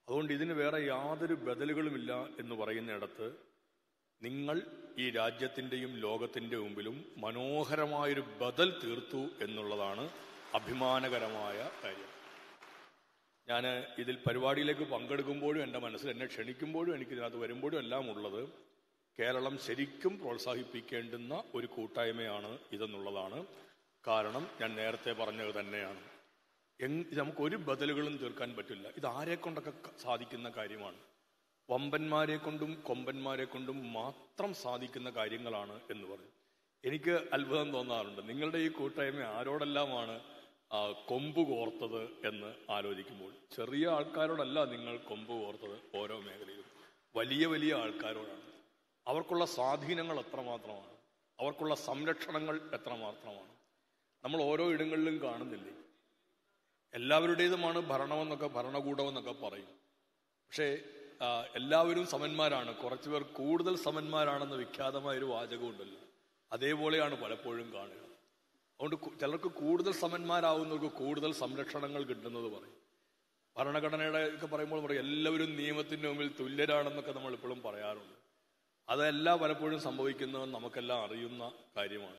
അതുകൊണ്ട് ഇതിന് വേറെ യാതൊരു ബദലുകളുമില്ല എന്ന് പറയുന്നിടത്ത് നിങ്ങൾ ഈ രാജ്യത്തിൻ്റെയും ലോകത്തിൻ്റെ മുമ്പിലും മനോഹരമായൊരു ബദൽ തീർത്തു എന്നുള്ളതാണ് അഭിമാനകരമായ കാര്യം ഞാൻ ഇതിൽ പരിപാടിയിലേക്ക് പങ്കെടുക്കുമ്പോഴും എൻ്റെ മനസ്സിൽ എന്നെ ക്ഷണിക്കുമ്പോഴും എനിക്ക് ഇതിനകത്ത് വരുമ്പോഴും എല്ലാം ഉള്ളത് കേരളം ശരിക്കും പ്രോത്സാഹിപ്പിക്കേണ്ടുന്ന ഒരു കൂട്ടായ്മയാണ് ഇതെന്നുള്ളതാണ് കാരണം ഞാൻ നേരത്തെ പറഞ്ഞത് തന്നെയാണ് എങ് ഇത് നമുക്ക് ഒരു ബദലുകളും തീർക്കാൻ പറ്റില്ല ഇത് ആരെ കൊണ്ടൊക്കെ ക- സാധിക്കുന്ന കാര്യമാണ് വമ്പന്മാരെ കൊണ്ടും കൊമ്പന്മാരെ കൊണ്ടും മാത്രം സാധിക്കുന്ന കാര്യങ്ങളാണ് എന്ന് പറയും എനിക്ക് അത്ഭുതം തോന്നാറുണ്ട് നിങ്ങളുടെ ഈ കൂട്ടായ്മ ആരോടെല്ലാമാണ് ആ, കൊമ്പ് കോർത്തത് എന്ന് ആലോചിക്കുമ്പോൾ ചെറിയ ആൾക്കാരോടല്ല നിങ്ങൾ കൊമ്പ് കോർത്തത് ഓരോ മേഖലയിലും വലിയ വലിയ ആൾക്കാരോടാണ് അവർക്കുള്ള സ്വാധീനങ്ങൾ എത്രമാത്രമാണ് അവർക്കുള്ള സംരക്ഷണങ്ങൾ എത്രമാത്രമാണ് നമ്മൾ ഓരോ ഇടങ്ങളിലും കാണുന്നില്ലേ എല്ലാവരുടേതുമാണ് ഭരണമെന്നൊക്കെ ഭരണകൂടമെന്നൊക്കെ പറയും പക്ഷേ ആ, എല്ലാവരും സമന്മാരാണ് കുറച്ചുപേർ കൂടുതൽ സമന്മാരാണെന്ന് വിഖ്യാതമായ ഒരു വാചകമുണ്ടല്ലോ അതേപോലെയാണ് പലപ്പോഴും കാണുക അതുകൊണ്ട് കു- ചിലർക്ക് കൂടുതൽ സമന്മാരാവുന്നവർക്ക് കൂടുതൽ സംരക്ഷണങ്ങൾ കിട്ടുന്നത് പറയും ഭരണഘടനയുടെ ഒക്കെ പറയുമ്പോൾ പറയും എല്ലാവരും നിയമത്തിന്റെ മുമ്പിൽ തുല്യരാണെന്നൊക്കെ നമ്മൾ ഇപ്പോഴും പറയാറുണ്ട് അതല്ല പലപ്പോഴും സംഭവിക്കുന്നത് നമുക്കെല്ലാം അറിയുന്ന കാര്യമാണ്